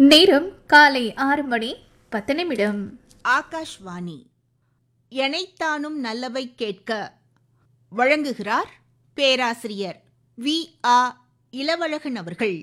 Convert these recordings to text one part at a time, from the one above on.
நேரம் காலை ஆறு மணி பத்து நிமிடம் ஆகாஷ்வாணி எனைத்தானும் நல்லவை கேட்க வழங்குகிறார் பேராசிரியர் வி ஆ இளவழகன் அவர்கள்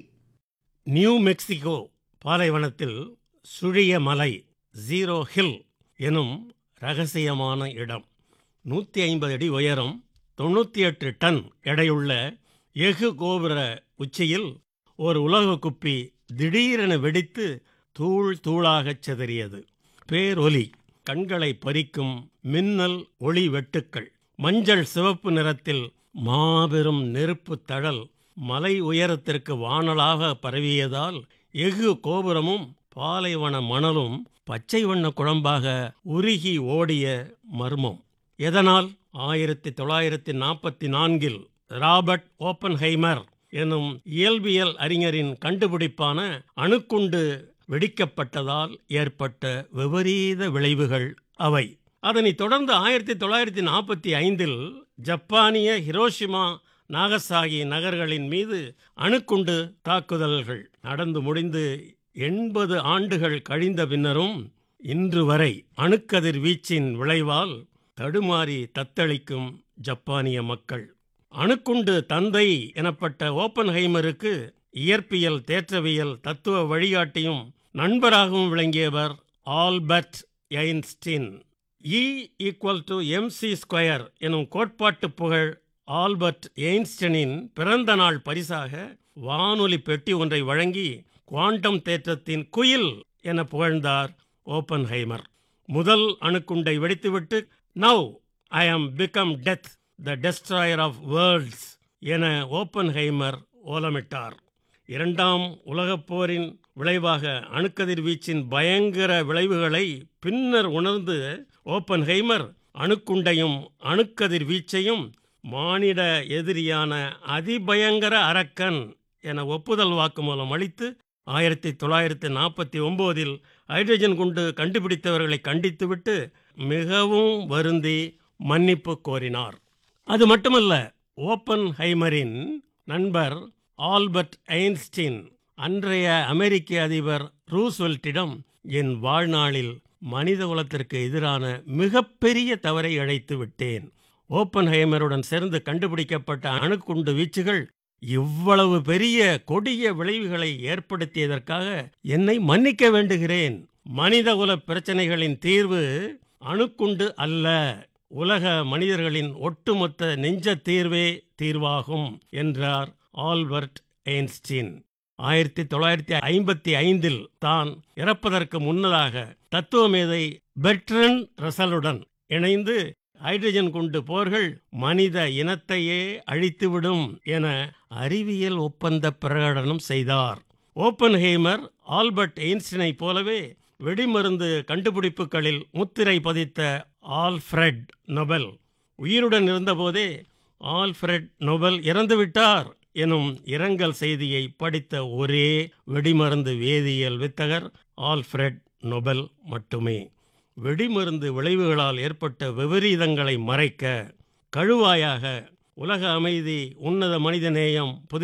நியூ மெக்சிகோ பாலைவனத்தில் சுழிய மலை ஜீரோ ஹில் எனும் ரகசியமான இடம் நூற்றி ஐம்பது அடி உயரம் தொண்ணூற்றி எட்டு டன் எடையுள்ள எஃகு கோபுர உச்சியில் ஒரு உலக குப்பி திடீரென வெடித்து தூள் தூளாகச் சிதறியது பேரொலி கண்களை பறிக்கும் மின்னல் ஒளி வெட்டுக்கள் மஞ்சள் சிவப்பு நிறத்தில் மாபெரும் நெருப்பு தழல் மலை உயரத்திற்கு வானலாக பரவியதால் எஃகு கோபுரமும் பாலைவன மணலும் பச்சை வண்ண குழம்பாக உருகி ஓடிய மர்மம் எதனால் ஆயிரத்தி தொள்ளாயிரத்தி நாற்பத்தி நான்கில் ராபர்ட் ஓப்பன்ஹைமர் எனும் இயல்பியல் அறிஞரின் கண்டுபிடிப்பான அணுக்குண்டு வெடிக்கப்பட்டதால் ஏற்பட்ட விபரீத விளைவுகள் அவை அதனைத் தொடர்ந்து ஆயிரத்தி தொள்ளாயிரத்தி நாற்பத்தி ஐந்தில் ஜப்பானிய ஹிரோஷிமா நாகசாகி நகர்களின் மீது அணுக்குண்டு தாக்குதல்கள் நடந்து முடிந்து எண்பது ஆண்டுகள் கழிந்த பின்னரும் இன்று வரை அணுக்கதிர் வீச்சின் விளைவால் தடுமாறி தத்தளிக்கும் ஜப்பானிய மக்கள் அணுக்குண்டு தந்தை எனப்பட்ட ஓப்பன்ஹைமருக்கு இயற்பியல் தேற்றவியல் தத்துவ வழிகாட்டியும் நண்பராகவும் விளங்கியவர் Albert Einstein E equal to MC square எனும் கோட்பாட்டு புகழ் ஆல்பர்ட் எயின்ஸ்டனின் பிறந்த நாள் பரிசாக வானொலி பெட்டி ஒன்றை வழங்கி குவாண்டம் தேற்றத்தின் குயில் என புகழ்ந்தார் ஓப்பன்ஹைமர் முதல் அணுக்குண்டை வெடித்துவிட்டு now I am become death the destroyer of worlds என ஓப்பன்ஹைமர் ஓலமிட்டார் இரண்டாம் உலகப் போரின் விளைவாக அணுக்கதிர் வீச்சின் பயங்கர விளைவுகளை பின்னர் உணர்ந்து ஓப்பன்ஹைமர் அணுக்குண்டையும் அணுக்கதிர் வீச்சையும் மானிட எதிரியான அதிபயங்கர அரக்கன் என ஒப்புதல் வாக்குமூலம் அளித்து ஆயிரத்தி தொள்ளாயிரத்தி நாற்பத்தி ஒம்போதில் ஹைட்ரஜன் குண்டு கண்டுபிடித்தவர்களை கண்டித்துவிட்டு மிகவும் வருந்தி மன்னிப்பு கோரினார் அது மட்டுமல்ல ஓப்பன் ஹைமரின் நண்பர் ஆல்பர்ட் ஐன்ஸ்டீன் அன்றைய அமெரிக்க அதிபர் ரூஸ்வெல்ட்டிடம் என் வாழ்நாளில் மனித குலத்திற்கு எதிரான மிகப்பெரிய தவறை இழைத்து விட்டேன் ஓப்பன் ஹைமருடன் சேர்ந்து கண்டுபிடிக்கப்பட்ட அணுக்குண்டு வீச்சுகள் இவ்வளவு பெரிய கொடிய விளைவுகளை ஏற்படுத்தியதற்காக என்னை மன்னிக்க வேண்டுகிறேன் மனிதகுல பிரச்சனைகளின் தீர்வு அணுக்குண்டு அல்ல உலக மனிதர்களின் ஒட்டுமொத்த நெஞ்ச தீர்வே தீர்வாகும் என்றார் ஆல்பர்ட் ஐன்ஸ்டீன் ஆயிரத்தி தொள்ளாயிரத்தி ஐம்பத்தி ஐந்தில் தான் இறப்பதற்கு முன்னதாக தத்துவமேதை பெட்ரன் ரசலுடன் இணைந்து ஹைட்ரஜன் குண்டு போர்கள் மனித இனத்தையே அழித்துவிடும் என அறிவியல் ஒப்பந்த பிரகடனம் செய்தார் ஓப்பன்ஹெய்மர் ஆல்பர்ட் எயின்ஸ்டினை போலவே வெடிமருந்து கண்டுபிடிப்புகளில் முத்திரை பதித்த ஆல்ஃபிரட் நொபல் உயிருடன் இருந்தபோதே ஆல்ஃபிரட் நொபல் இறந்துவிட்டார் எனும் இரங்கல் செய்தியை படித்த ஒரே வெடிமருந்து வேதியியல் வித்தகர் ஆல்ஃபிரட் நொபல் மட்டுமே வெடிமருந்து விளைவுகளால் ஏற்பட்ட விபரீதங்களை மறைக்க கழுவாயாக உலக அமைதி உன்னத மனிதநேயம் புதிய